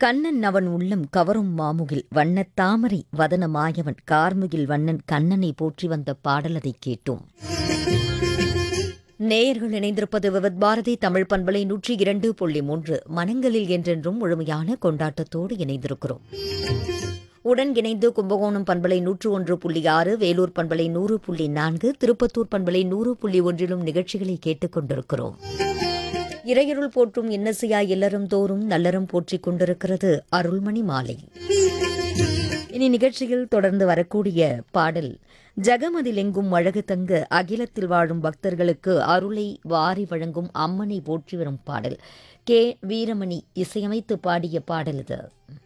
கண்ணன் அவன் உள்ளம் கவரும் மாமுகில் வண்ணத் தாமரை வதன மாயவன் கார்முகில் வண்ணன் கண்ணனை போற்றி வந்த பாடலதை கேட்டோம் நேயர்கள் இணைந்திருப்பது விவத் பாரதி தமிழ் பண்பலை நூற்றி இரண்டு புள்ளி மூன்று மனங்களில் என்றென்றும் முழுமையான கொண்டாட்டத்தோடு இணைந்திருக்கிறோம் உடன் இணைந்து கும்பகோணம் பண்பலை நூற்று ஒன்று புள்ளி ஆறு வேலூர் பண்பலை நூறு புள்ளி நான்கு திருப்பத்தூர் பண்பலை நூறு புள்ளி ஒன்றிலும் நிகழ்ச்சிகளை கேட்டுக் கொண்டிருக்கிறோம் இறையருள் போற்றும் இன்னசையாய் இல்லறம் தோறும் நல்லறம் போற்றிக் கொண்டிருக்கிறது அருள்மணி மாலை இனி நிகழ்ச்சியில் தொடர்ந்து வரக்கூடிய பாடல் ஜகமதிலெங்கும் அழகு தங்க அகிலத்தில் வாழும் பக்தர்களுக்கு அருளை வாரி வழங்கும் அம்மனை போற்றி வரும் பாடல் கே வீரமணி இசையமைத்து பாடிய பாடல் இது